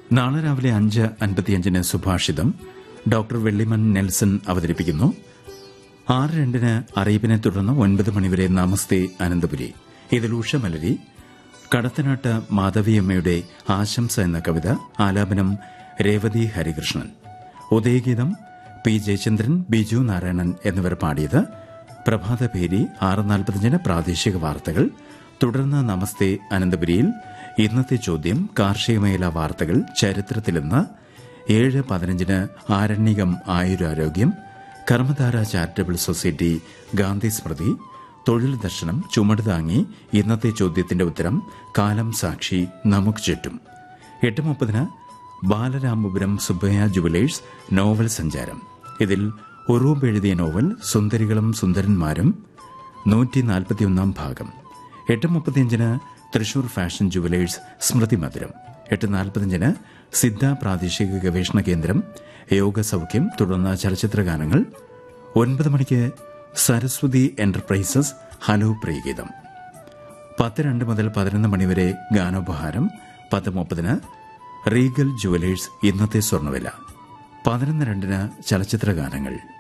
നാളെ രാവിലെ അഞ്ച് അൻപത്തിയഞ്ചിന് സുഭാഷിതം ഡോക്ടർ വെള്ളിമൺ നെൽസൺ അവതരിപ്പിക്കുന്നു ആറ് രണ്ടിന് അറിയിപ്പിനെ തുടർന്ന് ഒൻപത് മണിവരെ നമസ്തേ അനന്തപുരി ഇതിൽ ഉഷമലരി കടത്തനാട്ട് മാധവിയമ്മയുടെ ആശംസ എന്ന കവിത ആലാപനം രേവതി ഹരികൃഷ്ണൻ ഉദയഗീതം പി ജയചന്ദ്രൻ ബിജു നാരായണൻ എന്നിവർ പാടിയത് പ്രഭാതപേരി ആറ് നാൽപ്പത്തിയഞ്ചിന് പ്രാദേശിക വാർത്തകൾ തുടർന്ന് നമസ്തേ അനന്തപുരിയിൽ ഇന്നത്തെ ചോദ്യം കാർഷിക മേഖലാ വാർത്തകൾ ചരിത്രത്തിലെന്ന് ഏഴ് പതിനഞ്ചിന് ആരണ്യകം ആയുരാരോഗ്യം കർമ്മധാര ചാരിറ്റബിൾ സൊസൈറ്റി ഗാന്ധി സ്മൃതി തൊഴിൽ ദർശനം ചുമട് താങ്ങി ഇന്നത്തെ ചോദ്യത്തിന്റെ ഉത്തരം കാലം സാക്ഷി നമുക്ക് ചുറ്റും എട്ട് മുപ്പതിന് ബാലരാമപുരം സുബ്ബയ്യ ജുവലേഴ്സ് നോവൽ സഞ്ചാരം ഇതിൽ ഉറൂബ് എഴുതിയ നോവൽ സുന്ദരികളും സുന്ദരന്മാരും നൂറ്റി നാൽപ്പത്തിയൊന്നാം ഭാഗം എട്ട് മുപ്പത്തിയഞ്ചിന് തൃശൂർ ഫാഷൻ ജുവലേഴ്സ് സ്മൃതി മധുരം എട്ട് നാൽപ്പത്തിയഞ്ചിന് സിദ്ധ പ്രാദേശിക ഗവേഷണ കേന്ദ്രം യോഗ സൗഖ്യം തുടർന്ന് ചലച്ചിത്ര ഗാനങ്ങൾ ഒൻപത് മണിക്ക് സരസ്വതി എന്റർപ്രൈസസ് ഹലോ പ്രിയഗീതം പത്ത് രണ്ട് മുതൽ പതിനൊന്ന് മണിവരെ ഗാനോപഹാരം പത്ത് മുപ്പതിന് റീഗൽ ജുവലേഴ്സ് ഇന്നത്തെ സ്വർണ്ണവില പതിനൊന്ന് രണ്ടിന് ചലച്ചിത്ര ഗാനങ്ങൾ